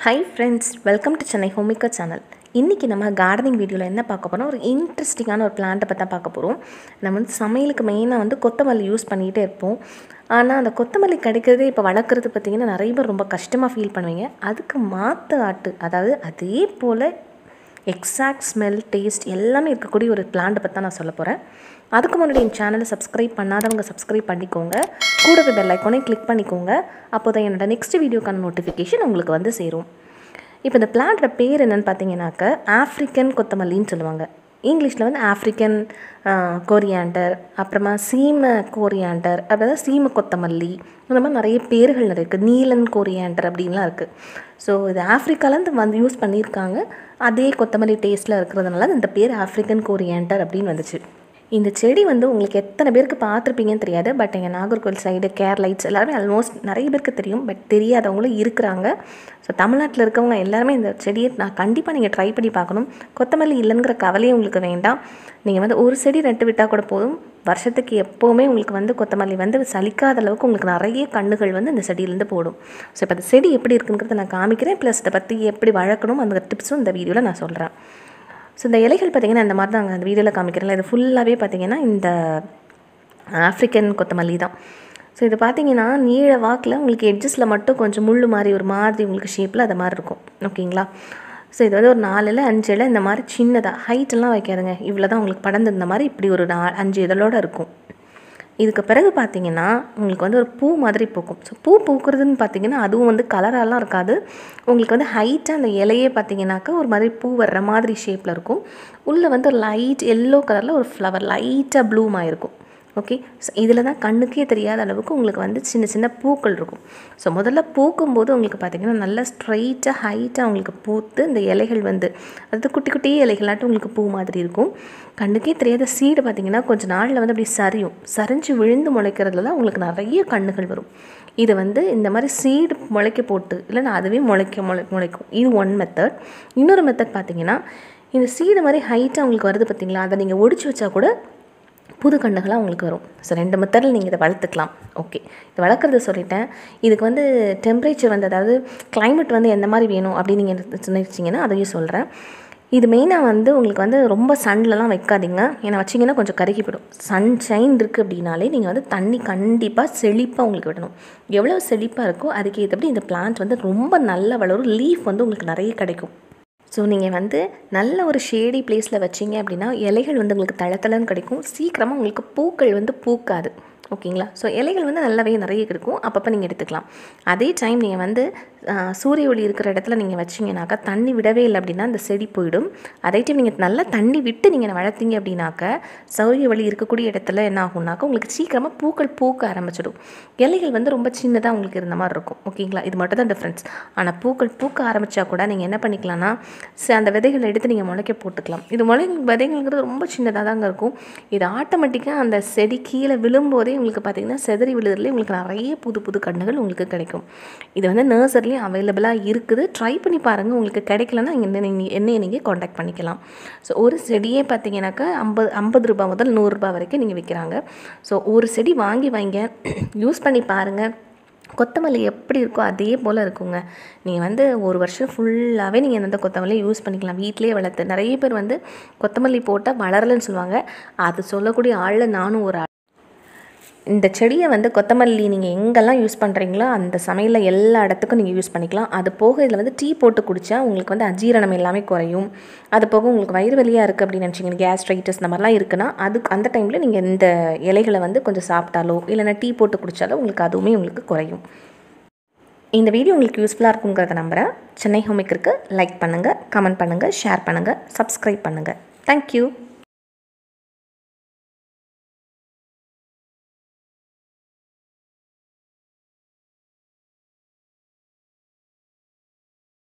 high friends welcome to Chennai ஹோமிக்கா channel இன்றைக்கி நம்ம கார்டனிங் வீடியோவில் என்ன பார்க்க போகிறோம் ஒரு இன்ட்ரெஸ்டிங்கான ஒரு பிளான்ட்டை பற்றி தான் பார்க்க போகிறோம் நம்ம வந்து சமையலுக்கு மெயினாக வந்து கொத்தமல்லி யூஸ் பண்ணிகிட்டே இருப்போம் ஆனால் அந்த கொத்தமல்லி கிடைக்கிறதே இப்போ வளர்க்குறது பார்த்திங்கன்னா நிறைய பேர் ரொம்ப கஷ்டமாக ஃபீல் பண்ணுவீங்க அதுக்கு மாற்று ஆட்டு அதாவது அதே போல் எக்ஸாக்ட் ஸ்மெல் டேஸ்ட் எல்லாமே இருக்கக்கூடிய ஒரு பிளான்ட்டை பற்றி தான் நான் சொல்ல போகிறேன் அதுக்கு முன்னாடி என் சேனலை சப்ஸ்கிரைப் பண்ணாதவங்க சப்ஸ்கிரைப் பண்ணிக்கோங்க கூடவே பெல் ஐக்கானையும் கிளிக் பண்ணிக்கோங்க அப்போ தான் என்னோட நெக்ஸ்ட் வீடியோக்கான நோட்டிஃபிகேஷன் உங்களுக்கு வந்து சேரும் இப்போ இந்த பிளான்ட்டோட பேர் என்னென்னு பார்த்தீங்கன்னாக்க ஆஃப்ரிக்கன் கொத்தமல்லின்னு சொல்லுவாங்க இங்கிலீஷில் வந்து ஆஃப்ரிக்கன் கோரியாண்டர் அப்புறமா சீம கோரியாண்டர் அதாவது சீம கொத்தமல்லி இந்த மாதிரி நிறைய பேர்கள் நிறைய இருக்குது நீலன் கோரியாண்டர் அப்படின்லாம் இருக்குது ஸோ இது ஆஃப்ரிக்காலேருந்து வந்து யூஸ் பண்ணியிருக்காங்க அதே கொத்தமல்லி டேஸ்ட்டில் இருக்கிறதுனால இந்த பேர் ஆஃப்ரிக்கன் கோரியாண்டர் அப்படின்னு வந்துச்சு இந்த செடி வந்து உங்களுக்கு எத்தனை பேருக்கு பார்த்துருப்பீங்கன்னு தெரியாது பட் எங்கள் நாகர்கோவில் சைடு கேர்லைட்ஸ் எல்லாருமே ஆல்மோஸ்ட் நிறைய பேருக்கு தெரியும் பட் தெரியாதவங்களும் இருக்கிறாங்க ஸோ தமிழ்நாட்டில் இருக்கவங்க எல்லாருமே இந்த செடியை நான் கண்டிப்பாக நீங்கள் ட்ரை பண்ணி பார்க்கணும் கொத்தமல்லி இல்லைங்கிற கவலையே உங்களுக்கு வேண்டாம் நீங்கள் வந்து ஒரு செடி நட்டு விட்டால் கூட போதும் வருஷத்துக்கு எப்போவுமே உங்களுக்கு வந்து கொத்தமல்லி வந்து சலிக்காத அளவுக்கு உங்களுக்கு நிறைய கண்ணுகள் வந்து இந்த செடியிலேருந்து போடும் ஸோ இப்போ அந்த செடி எப்படி இருக்குங்கிறத நான் காமிக்கிறேன் ப்ளஸ் இதை பற்றி எப்படி வளர்க்கணும் அந்த டிப்ஸும் இந்த வீடியோவில் நான் சொல்கிறேன் ஸோ இந்த இலைகள் பார்த்திங்கன்னா இந்த மாதிரி தான் அந்த வீடியோவில் காமிக்கிறேன் இது ஃபுல்லாகவே பார்த்திங்கன்னா இந்த ஆஃப்ரிக்கன் கொத்தமல்லி தான் ஸோ இது பார்த்தீங்கன்னா நீள வாக்கில் உங்களுக்கு எட்ஜஸில் மட்டும் கொஞ்சம் முள் மாதிரி ஒரு மாதிரி உங்களுக்கு ஷேப்பில் அது மாதிரி இருக்கும் ஓகேங்களா ஸோ இது வந்து ஒரு நாலில் அஞ்சு இலை இந்த மாதிரி சின்னதாக ஹைட்டெல்லாம் வைக்காதுங்க இவ்வளோ தான் உங்களுக்கு படந்து இந்த மாதிரி இப்படி ஒரு நா அஞ்சு இதழோடு இருக்கும் இதுக்கு பிறகு பார்த்தீங்கன்னா உங்களுக்கு வந்து ஒரு பூ மாதிரி பூக்கும் ஸோ பூ பூக்கிறதுன்னு பார்த்தீங்கன்னா அதுவும் வந்து கலராலாம் இருக்காது உங்களுக்கு வந்து ஹைட்டாக அந்த இலையே பார்த்தீங்கன்னாக்கா ஒரு மாதிரி பூ வர்ற மாதிரி ஷேப்பில் இருக்கும் உள்ளே வந்து ஒரு லைட் எல்லோ கலரில் ஒரு ஃப்ளவர் லைட்டாக ப்ளூமாக இருக்கும் ஓகே ஸோ இதில் தான் கண்ணுக்கே தெரியாத அளவுக்கு உங்களுக்கு வந்து சின்ன சின்ன பூக்கள் இருக்கும் ஸோ முதல்ல பூக்கும்போது உங்களுக்கு பார்த்திங்கன்னா நல்லா ஸ்ட்ரைட்டாக ஹைட்டாக உங்களுக்கு பூத்து இந்த இலைகள் வந்து அது குட்டி குட்டி இலைகளாட்டும் உங்களுக்கு பூ மாதிரி இருக்கும் கண்ணுக்கே தெரியாத சீடு பார்த்திங்கன்னா கொஞ்சம் நாளில் வந்து அப்படி சரியும் சரிஞ்சு விழுந்து முளைக்கிறதுல தான் உங்களுக்கு நிறைய கண்ணுகள் வரும் இது வந்து இந்த மாதிரி சீடு முளைக்க போட்டு இல்லைன்னா அதுவே முளைக்க முளை முளைக்கும் இது ஒன் மெத்தட் இன்னொரு மெத்தட் பார்த்திங்கன்னா இந்த சீடு மாதிரி ஹைட்டாக உங்களுக்கு வருது பார்த்திங்களா அதை நீங்கள் ஒடிச்சு வச்சா கூட புது கண்ணுகளாக உங்களுக்கு வரும் ஸோ ரெண்டு மெத்தடில் நீங்கள் இதை வளர்த்துக்கலாம் ஓகே இது வளர்க்குறத சொல்லிட்டேன் இதுக்கு வந்து டெம்பரேச்சர் வந்து அதாவது கிளைமேட் வந்து எந்த மாதிரி வேணும் அப்படின்னு நீங்கள் நினச்சிங்கன்னா அதையும் சொல்கிறேன் இது மெயினாக வந்து உங்களுக்கு வந்து ரொம்ப சன்லலாம் வைக்காதீங்க ஏன்னா வச்சிங்கன்னா கொஞ்சம் கருகி போயிடும் சன் ஷைன் இருக்குது அப்படின்னாலே நீங்கள் வந்து தண்ணி கண்டிப்பாக செழிப்பாக உங்களுக்கு விடணும் எவ்வளோ செழிப்பாக இருக்கோ அதுக்கு ஏற்றபடி இந்த பிளான்ட் வந்து ரொம்ப நல்ல வளரும் லீஃப் வந்து உங்களுக்கு நிறைய கிடைக்கும் ஸோ நீங்கள் வந்து நல்ல ஒரு ஷேடி பிளேஸில் வச்சிங்க அப்படின்னா இலைகள் வந்து உங்களுக்கு தளத்தளன்னு கிடைக்கும் சீக்கிரமாக உங்களுக்கு பூக்கள் வந்து பூக்காது ஓகேங்களா ஸோ இலைகள் வந்து நல்லாவே நிறைய இருக்கும் அப்பப்போ நீங்கள் எடுத்துக்கலாம் அதே டைம் நீங்கள் வந்து சூரிய ஒளி இருக்கிற இடத்துல நீங்கள் வச்சிங்கனாக்கா தண்ணி விடவே இல்லை அப்படின்னா அந்த செடி போயிடும் அதே டைம் நீங்கள் நல்லா தண்ணி விட்டு நீங்கள் வளர்த்தீங்க அப்படின்னாக்க சூரிய ஒளி இருக்கக்கூடிய இடத்துல என்ன ஆகும்னாக்கா உங்களுக்கு சீக்கிரமாக பூக்கள் பூக்க ஆரம்பிச்சிடும் இலைகள் வந்து ரொம்ப சின்னதாக உங்களுக்கு இருந்த மாதிரி இருக்கும் ஓகேங்களா இது மட்டும் தான் டிஃப்ரென்ஸ் ஆனால் பூக்கள் பூக்க ஆரம்பித்தா கூட நீங்கள் என்ன பண்ணிக்கலாம்னா அந்த விதைகளை எடுத்து நீங்கள் முளைக்க போட்டுக்கலாம் இது முளை விதைகள்ங்கிறது ரொம்ப சின்னதாக தாங்க இருக்கும் இது ஆட்டோமேட்டிக்காக அந்த செடி கீழே விழும்போதே உங்களுக்கு பார்த்திங்கன்னா செதறி விழுதுலேயே உங்களுக்கு நிறைய புது புது கண்ணுகள் உங்களுக்கு கிடைக்கும் இது வந்து நர்சரிலையும் அவைலபிளாக இருக்குது ட்ரை பண்ணி பாருங்கள் உங்களுக்கு கிடைக்கலன்னா என்ன நீங்கள் என்னையை நீங்கள் காண்டாக்ட் பண்ணிக்கலாம் ஸோ ஒரு செடியே பார்த்தீங்கன்னாக்கா ஐம்பது ஐம்பது ரூபா முதல் நூறுரூபா வரைக்கும் நீங்கள் விற்கிறாங்க ஸோ ஒரு செடி வாங்கி வாங்க யூஸ் பண்ணி பாருங்கள் கொத்தமல்லி எப்படி இருக்கோ அதே போல் இருக்குங்க நீங்கள் வந்து ஒரு வருஷம் ஃபுல்லாகவே நீங்கள் அந்த கொத்தமல்லி யூஸ் பண்ணிக்கலாம் வீட்டிலே வளர்த்து நிறைய பேர் வந்து கொத்தமல்லி போட்டால் வளரலைன்னு சொல்லுவாங்க அது சொல்லக்கூடிய ஆளில் நானும் ஒரு இந்த செடியை வந்து கொத்தமல்லி நீங்கள் எங்கெல்லாம் யூஸ் பண்ணுறீங்களோ அந்த சமையலில் எல்லா இடத்துக்கும் நீங்கள் யூஸ் பண்ணிக்கலாம் அது போக இதில் வந்து டீ போட்டு குடித்தா உங்களுக்கு வந்து அஜீரணம் எல்லாமே குறையும் அது போக உங்களுக்கு வயிறு வலியாக இருக்குது அப்படின்னு நினச்சிங்க கேஸ்ட்ரைட்டிஸ் இந்த மாதிரிலாம் இருக்குன்னா அதுக்கு அந்த டைமில் நீங்கள் இந்த இலைகளை வந்து கொஞ்சம் சாப்பிட்டாலோ இல்லைனா டீ போட்டு குடித்தாலோ உங்களுக்கு அதுவுமே உங்களுக்கு குறையும் இந்த வீடியோ உங்களுக்கு யூஸ்ஃபுல்லாக இருக்குங்கிறத நம்புகிறேன் சென்னை ஹோமிக்கிற்கு லைக் பண்ணுங்கள் கமெண்ட் பண்ணுங்கள் ஷேர் பண்ணுங்கள் சப்ஸ்கிரைப் பண்ணுங்கள் தேங்க்யூ